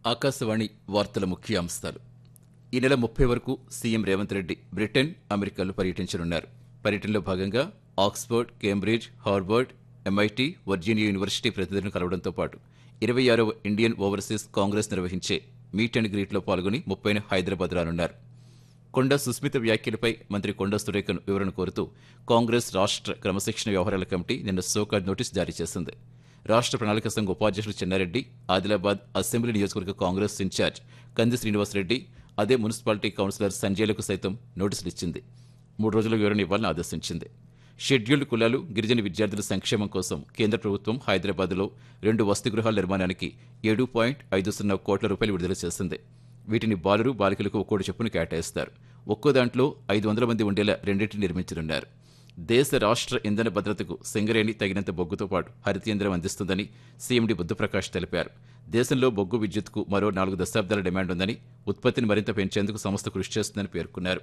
ఆకాశవాణి వార్తల ముఖ్యాంశాలు ఈ నెల ముప్పై వరకు సీఎం రేవంత్ రెడ్డి బ్రిటన్ అమెరికాలో పర్యటించనున్నారు పర్యటనలో భాగంగా Oxford Cambridge Harvard MIT Virginia university ప్రతినిధులను కలవడంతో పాటు ఇరవై ఆరవ ఇండియన్ ఓవర్సీస్ కాంగ్రెస్ నిర్వహించే మీట్ అండ్ గ్రీట్లో పాల్గొని ముప్పైన హైదరాబాద్ రానున్నారు కొండా సుస్మిత వ్యాఖ్యలపై మంత్రి కొండా సురేఖను వివరణ కోరుతూ కాంగ్రెస్ రాష్ట్ర క్రమశిక్షణ వ్యవహారాల కమిటీ నిన్న సోకాడ్ నోటీస్ జారీ చేసింది రాష్ట్ర ప్రణాళిక సంఘ ఉపాధ్యక్షుడు చెన్నారెడ్డి ఆదిలాబాద్ అసెంబ్లీ నియోజకవర్గ కాంగ్రెస్ ఇన్ఛార్జ్ కంది శ్రీనివాసరెడ్డి అదే మున్సిపాలిటీ కౌన్సిలర్ సంజయ్లకు సైతం నోటీసులు ఇచ్చింది మూడు రోజుల వివరణ ఇవ్వాలని ఆదేశించింది షెడ్యూల్డ్ కులాలు గిరిజన విద్యార్థుల సంక్షేమం కోసం కేంద్ర ప్రభుత్వం హైదరాబాద్లో రెండు వసతి గృహాల నిర్మాణానికి ఏడు పాయింట్ ఐదు సున్నా కోట్ల రూపాయలు విడుదల చేసింది వీటిని బాలురు బాలికలకు ఒక్కోటి చొప్పున కేటాయిస్తారు ఒక్కో దాంట్లో ఐదు వందల మంది ఉండేలా రెండింటిని నిర్మించనున్నారు దేశ రాష్ట్ర ఇంధన భద్రతకు సింగరేణి తగినంత బొగ్గుతో పాటు హరితేంద్రం అందిస్తుందని సీఎండీ బుద్ధప్రకాష్ తెలిపారు దేశంలో బొగ్గు విద్యుత్కు మరో నాలుగు దశాబ్దాల డిమాండ్ ఉందని ఉత్పత్తిని మరింత పెంచేందుకు సంస్థ కృషి చేస్తుందని పేర్కొన్నారు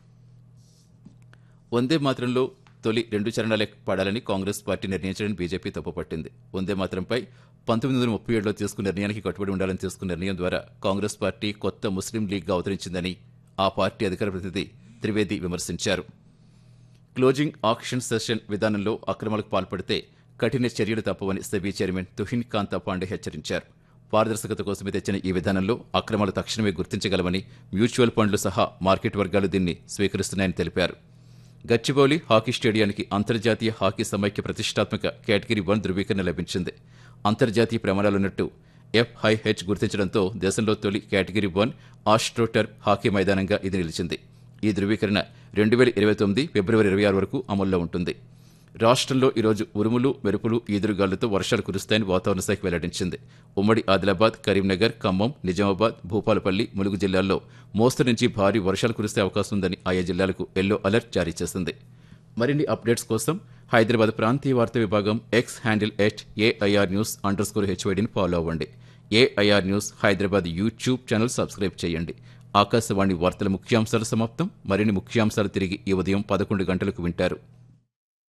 వందే మాత్రంలో తొలి రెండు చరణాలే పాడాలని కాంగ్రెస్ పార్టీ నిర్ణయించడానికి బీజేపీ తప్పుపట్టింది వందే మాత్రంపై పంతొమ్మిది వందల ముప్పై ఏడులో తీసుకున్న నిర్ణయానికి కట్టుబడి ఉండాలని తీసుకున్న నిర్ణయం ద్వారా కాంగ్రెస్ పార్టీ కొత్త ముస్లిం లీగ్గా అవతరించిందని ఆ పార్టీ అధికార ప్రతినిధి త్రివేది విమర్శించారు క్లోజింగ్ ఆక్షన్ సెషన్ విధానంలో అక్రమాలకు పాల్పడితే కఠిన చర్యలు తప్పవని సెబీ చైర్మన్ తుహిన్ కాంతా పాండే హెచ్చరించారు పారదర్శకత కోసమే తెచ్చిన ఈ విధానంలో అక్రమాలు తక్షణమే గుర్తించగలమని మ్యూచువల్ ఫండ్లు సహా మార్కెట్ వర్గాలు దీన్ని స్వీకరిస్తున్నాయని తెలిపారు గచ్చిబౌలి హాకీ స్టేడియానికి అంతర్జాతీయ హాకీ సమైక్య ప్రతిష్టాత్మక కేటగిరీ వన్ ధృవీకరణ లభించింది అంతర్జాతీయ ప్రమాణాలున్నట్టు ఎఫ్ఐహెచ్ గుర్తించడంతో దేశంలో తొలి కేటగిరీ వన్ ఆస్ట్రోటర్ఫ్ హాకీ మైదానంగా ఇది నిలిచింది ఈ ధృవీకరణ రెండు వేల ఇరవై తొమ్మిది ఫిబ్రవరి ఇరవై ఆరు వరకు అమల్లో ఉంటుంది రాష్ట్రంలో ఈరోజు ఉరుములు మెరుపులు ఈదురుగాలులతో వర్షాలు కురుస్తాయని వాతావరణ శాఖ వెల్లడించింది ఉమ్మడి ఆదిలాబాద్ కరీంనగర్ ఖమ్మం నిజామాబాద్ భూపాలపల్లి ములుగు జిల్లాల్లో మోస్తరు నుంచి భారీ వర్షాలు కురిసే అవకాశం ఉందని ఆయా జిల్లాలకు ఎల్లో అలర్ట్ జారీ చేసింది మరిన్ని అప్డేట్స్ కోసం హైదరాబాద్ ప్రాంతీయ వార్తా విభాగం X handle at AIR news underscore హెచ్వైడిని ఫాలో అవ్వండి AIR news Hyderabad YouTube channel subscribe చేయండి ఆకాశవాణి వార్తల ముఖ్యాంశాలు సమాప్తం మరిన్ని ముఖ్యాంశాలు తిరిగి ఈ ఉదయం పదకొండు గంటలకు వింటారు